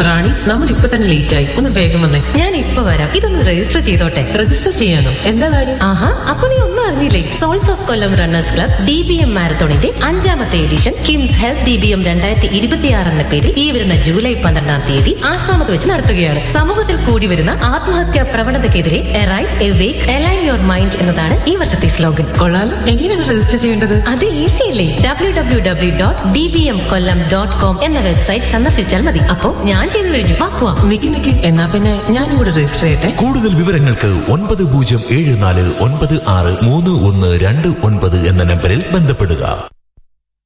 റാണി നമ്മൾ ഇപ്പൊ തന്നെ ലേറ്റ് ആയി ഒന്ന് വേഗം വന്നേ ഞാൻ ഇപ്പൊ വരാം ഇതൊന്ന് രജിസ്റ്റർ ചെയ്തോട്ടെ രജിസ്റ്റർ ചെയ്യാനോ എന്താ കാര്യം ആഹാ അപ്പൊ നീ ഒന്നും അറിഞ്ഞില്ലേ souls of Kollam runners club D B M മാരത്തോണിന്റെ അഞ്ചാമത്തെ edition KIMS health D B M രണ്ടായിരത്തി ഇരുപത്തിയാറ് എന്ന പേരിൽ ഈ വരുന്ന ജൂലൈ പന്ത്രണ്ടാം തീയതി ആശ്രമത്ത് വെച്ച് നടത്തുകയാണ് സമൂഹത്തിൽ കൂടി വരുന്ന ആത്മഹത്യാ പ്രവണതയ്ക്കെതിരെ arise awake align your mind എന്നതാണ് ഈ വർഷത്തെ സ്ലോഗൻ കൊള്ളാലോ എങ്ങനെയാണ് രജിസ്റ്റർ ചെയ്യേണ്ടത് അത് ഈസി അല്ലേ W W W dot D B M Kollam dot com എന്ന വെബ്സൈറ്റ് സന്ദർശിച്ചാൽ മതി അപ്പോ ഞാൻ ചെയ്തു കഴിഞ്ഞു വാ പോവാം നിക്ക് നിക്ക് എന്നാ പിന്നെ ഞാനും കൂടെ രജിസ്റ്റർ ചെയ്യട്ടെ കൂടുതൽ വിവരങ്ങൾക്ക് ഒൻപത് പൂജ്യം ഏഴ് നാല് ഒൻപത് ആറ് മൂന്ന് ഒന്ന് രണ്ട് ഒൻപത് എന്ന നമ്പറിൽ ബന്ധപ്പെടുക